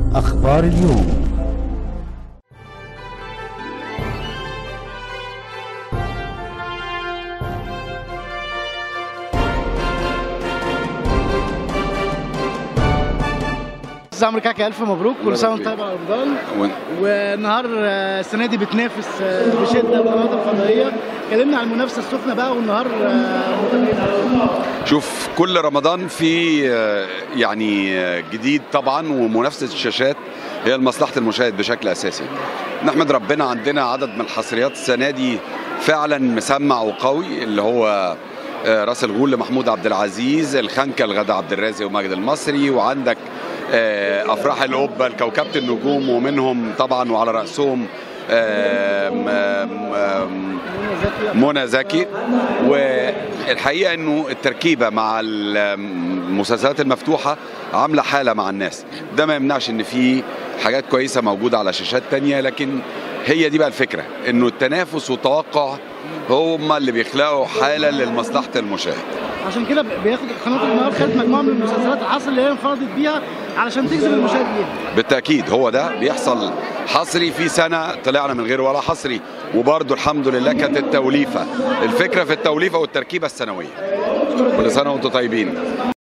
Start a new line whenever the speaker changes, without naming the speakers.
أخبار اليوم
استاذ عمرو كعكي الف مبروك كل سنه وانت طيب على رمضان والنهار آه، السنه دي بتنافس آه، بشده القنوات الفضائيه كلمنا عن المنافسه السخنه بقى والنهار آه، متابعين
شوف كل رمضان في آه، يعني آه، جديد طبعا ومنافسه الشاشات هي لمصلحه المشاهد بشكل اساسي نحمد ربنا عندنا عدد من الحصريات السنه دي فعلا مسمع وقوي اللي هو آه، راس الغول لمحمود عبد العزيز الخنكه لغدا عبد الرازق وماجد المصري وعندك آه، افراح القبه لكوكبه النجوم ومنهم طبعا وعلى راسهم آم، آم، آم، منى زكي والحقيقه انه التركيبه مع المسلسلات المفتوحه عامله حاله مع الناس ده ما يمنعش ان في حاجات كويسه موجوده على شاشات تانية لكن هي دي بقى الفكره انه التنافس والتوقع هما اللي بيخلقوا حاله لمصلحه المشاهد
عشان كده بياخد قناه النهار خدت مجموعه من المسلسلات الحصر اللي هي انفردت بيها علشان تجذب المشاهد ليها
بالتاكيد هو ده بيحصل حصري في سنه طلعنا من غير ولا حصري وبرضه الحمد لله كانت التوليفه الفكره في التوليفه والتركيبه السنويه كل سنه وانتم طيبين